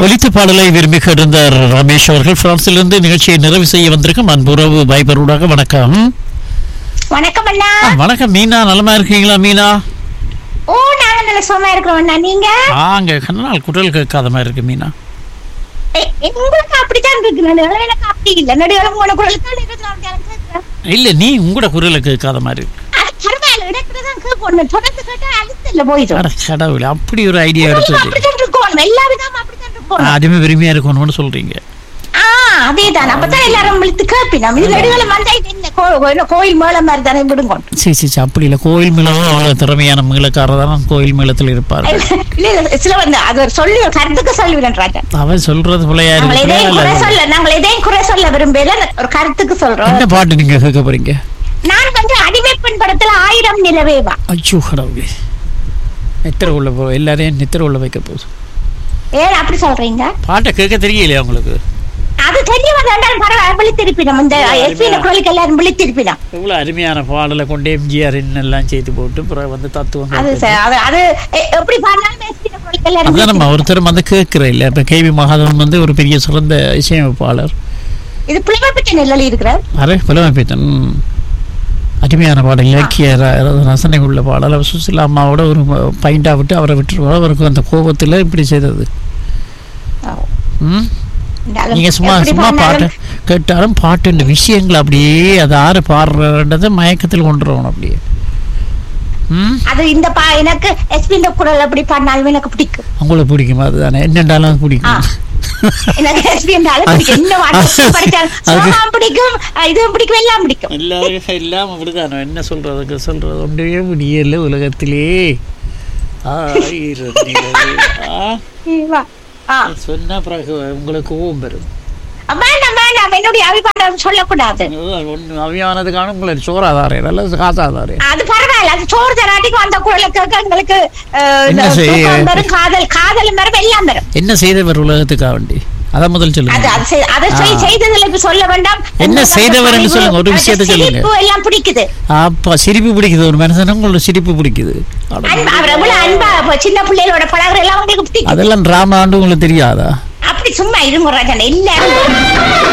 ஒலித்து பாடலை விரும்பி கிடந்த ரமேஷ் அவர்கள் பிரான்சிலிருந்து நிகழ்ச்சியை நிறைவு செய்ய வந்திருக்கும் அன்புறவு பைபரூடாக வணக்கம் வணக்கம் அண்ணா ஆ, வணக்கம் மீனா நலமா இருக்கீங்களா மீனா ஓ நாங்க நல்ல சும்மா இருக்கிறோம் அண்ணா நீங்க ஆங்க கண்ணால் குரல் கேட்காத மாதிரி இருக்கு மீனா எ- உங்களுக்கு அப்படித்தான் இருக்கு நடுவில் எனக்கு அப்படி இல்ல நடுவில் உன குரலுக்கு நடுவில் நான் எனக்கு கேட்கிறேன். இல்ல நீ உங்களோட குரலை கேட்காத மாதிரி இருக்கு அது பரவாயில்ல இடத்துல தான் கேட்கணும் தொடர்ந்து கேட்டா அழுத்து இல்ல போயிடும் அட கடவுளே அப்படி ஒரு ஐடியா எடுத்து உங்களுக்கு வச்சு அப்படித்தான் இருக்கணும் எல்லா விதமும் அப்படித்தான் இருக்கணும் அதுமே பெருமையா இருக்கணும்னு சொல்றீங்க ஆ அதேதான் அப்பதான் எல்லாரும் விழுத்து கேட்பினோம் இது நடுவில் வந்தா இது என்ன கோ- என்ன கோயில் மேல மாதிரி தானே விடுங்க சரி சரி சரி, அப்படி இல்லை கோயில் மேளமும் அவ்வளோ திறமையான மீளக்காரர் தான் கோயில் மேளத்தில் இருப்பார் இல்ல இல்ல சில வந்து அது ஒரு சொல்லி ஒரு கருத்துக்கு சொல்லுவேன் ராஜன் அவன் சொல்றது பிள்ளையா நாங்கள் இருக்கு எதையும் குறை சொல்ல நாங்கள் எதையும் குறை சொல்ல விரும்பல ஒரு கருத்துக்கு சொல்றோம் என்ன பாட்டு நீங்க கேட்க போறீங்க நான் வந்து அடிமைப்பெண் படத்துல ஆயிரம் நிலவேவா அச்சோ கடவுளே நித்திர உள்ள போ எல்லாரையும் நித்திர உள்ள வைக்க போகுது ஏன் அப்படி சொல்றீங்க பாட்டை கேட்க தெரியலையா உங்களுக்கு அது தெரிய வந்தாலும் பரவாயில்ல விழித்திருப்பினோம் இந்த எஸ்பின குரலுக்கு எல்லாரும் விழித்திருப்பினோம் எவ்வளோ அருமையான பாடலை கொண்டு எம்ஜிஆர் எல்லாம் செய்து போட்டு அப்புறம் வந்து தத்துவம் அது ச- அது அது எ- எப்படி பாடினாலும் எஸ்பின குரலுக்கு எல்லாரும் அதான் நம்ம விழித்திருப்பினோம். ஒருத்தர் வந்து கேட்கிற இல்லை இப்போ கேவி மகாதவன் வந்து ஒரு பெரிய சிறந்த இசையமைப்பாளர் இது புலமைப்பட்ட நிலையில் இருக்கிறார் அரே புலமைப்பேத்தன் அருமையான பாடல் இலக்கிய ர- ரசனை உள்ள பாடல் அவர் சுசிலா அம்மாவோட ஒரு பைண்டா விட்டு அவரை விட்டுருவார் அவருக்கு அந்த கோபத்தில் இப்படி செய்தது ம் இருந்தாலும் நீங்க சும்மா எப்படி சும்மா பாட்டு பாடினாலும் கேட்டாலும் பாட்டு விஷயங்கள் அப்படியே அது ஆறு பாடுறன்றதை மயக்கத்தில் கொண்டு வரணும் அப்படியே ம் அது இந்த பா எனக்கு எஸ்பின குரல் எப்படி பாடினாலும் எனக்கு பிடிக்கும் உங்களுக்கு பிடிக்குமா அதுதானே என்னென்றாலும் பிடிக்கும் எனக்கு எஸ்பின் பிடிக்கும் என்ன வார்த்தை படிச்சாலும் அது- சோகம் பிடிக்கும் இதுவும் பிடிக்கும் எல்லாம் பிடிக்கும் எல்லாரும் எல்லாம் அப்படிதானோ என்ன சொல்றதுக்கு சொல்றது ஒன்றே முடியல உலகத்திலே ஆயிரம் நிலவு. ஆ, ஆ சொன்னா பிறகு உங்களுக்கு கோபம் வரும் வேண்டாம் வேண்டாம் என்னுடைய அபிப்பிராயம் சொல்லக்கூடாது ஒன்று அவியானதுக்கான உங்களை சோறாதாரே நல்ல காசாதாரே அது பரவாயில்ல அது சோறு தராட்டிக்கு வந்த குரலை கேட்க எங்களுக்கு அஹ், என்ன இந்த செய்ய? தூக்கம் வரும் காதல் காதல் வரும் எல்லாம் வரும் என்ன செய்தவர் உலகத்துக்காக வேண்டி அதை முதல் அது சொல்லுங்க அது செய்- அதை செய்- செய்ததுல இப்ப சொல்ல வேண்டாம் என்ன எங்களுக்கு செய்தவர்னு பணிவு, சொல்லுங்க, ஒரு அந்த விஷயத்தை சொல்லுங்க. சிரிப்பு எல்லாம் பிடிக்குது அப்பா சிரிப்பு பிடிக்குது ஒரு மனுஷனுக்கு உங்களோட சிரிப்பு பிடிக்குது அட, அன்பு அவர் எவ்வளவு அன்பா இப்ப சின்ன பிள்ளைகளோட பழகுற எல்லாம் உங்களுக்கு பிடிக்கும் அதெல்லாம் டிராமா ஆண்டு உங்களுக்கு தெரியாதா அப்படி சும்மா இருங்க ராஜன் எல்லாரும்